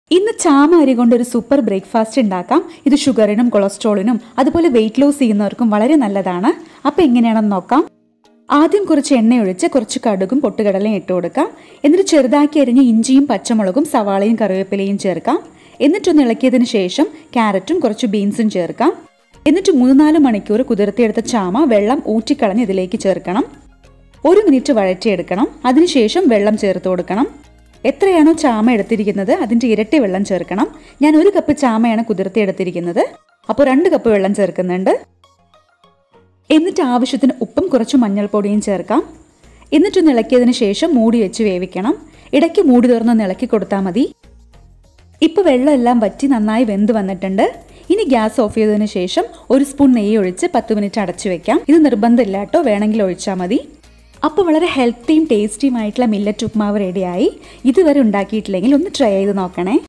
ഇന്ന് ചാമ അരി കൊണ്ട് ഒരു സൂപ്പർ ബ്രേക്ക്ഫാസ്റ്റ് ഉണ്ടാക്കാം ഇത് ഷുഗറിനും കൊളസ്ട്രോളിനും അതുപോലെ വെയിറ്റ് ലോസ് ചെയ്യുന്നവർക്കും വളരെ നല്ലതാണ് അപ്പോൾ എങ്ങനെയാണെന്ന് നോക്കാം ആദ്യം കുറച്ച് എണ്ണ ഒഴിച്ച് കുറച്ച് കടുകും പൊട്ടുകടലയും ഇട്ട് കൊടുക്കാം എന്നിട്ട് ചെറുതാക്കി അരിഞ്ഞ് ഇഞ്ചിയും പച്ചമുളകും സവാളയും കറിവേപ്പിലയും ചേർക്കാം എന്നിട്ടൊന്ന് ഇളക്കിയതിന് ശേഷം ക്യാരറ്റും കുറച്ച് ബീൻസും ചേർക്കാം എന്നിട്ട് മൂന്ന് നാല് മണിക്കൂർ കുതിർത്തിയെടുത്ത ചാമ വെള്ളം ഊറ്റിക്കളഞ്ഞ് ഇതിലേക്ക് ചേർക്കണം ഒരു മിനിറ്റ് വഴറ്റിയെടുക്കണം അതിനുശേഷം വെള്ളം ചേർത്ത് കൊടുക്കണം എത്രയാണോ ചാമ എടുത്തിരിക്കുന്നത് അതിൻ്റെ ഇരട്ടി വെള്ളം ചേർക്കണം ഞാൻ ഒരു കപ്പ് ചാമയാണ് കുതിർത്തി എടുത്തിരിക്കുന്നത് അപ്പോൾ രണ്ട് കപ്പ് വെള്ളം ചേർക്കുന്നുണ്ട് എന്നിട്ട് ആവശ്യത്തിന് ഉപ്പും കുറച്ച് മഞ്ഞൾപ്പൊടിയും ചേർക്കാം എന്നിട്ടൊന്ന് ഇളക്കിയതിന് ശേഷം മൂടി വെച്ച് വേവിക്കണം ഇടയ്ക്ക് മൂടി തുറന്നൊന്ന് ഇളക്കി കൊടുത്താൽ മതി ഇപ്പോൾ വെള്ളമെല്ലാം വറ്റി നന്നായി വെന്ത് വന്നിട്ടുണ്ട് ഇനി ഗ്യാസ് ഓഫ് ചെയ്തതിന് ശേഷം ഒരു സ്പൂൺ നെയ്യ് ഒഴിച്ച് പത്ത് മിനിറ്റ് അടച്ചു വെക്കാം ഇത് നിർബന്ധമില്ല കേട്ടോ വേണമെങ്കിൽ ഒഴിച്ചാൽ മതി അപ്പോൾ വളരെ ഹെൽത്തിയും ടേസ്റ്റിയുമായിട്ടുള്ള മില്ലറ്റ് ഉപ്മാവ് റെഡിയായി ഇതുവരെ ഉണ്ടാക്കിയിട്ടില്ലെങ്കിൽ ഒന്ന് ട്രൈ ചെയ്ത് നോക്കണേ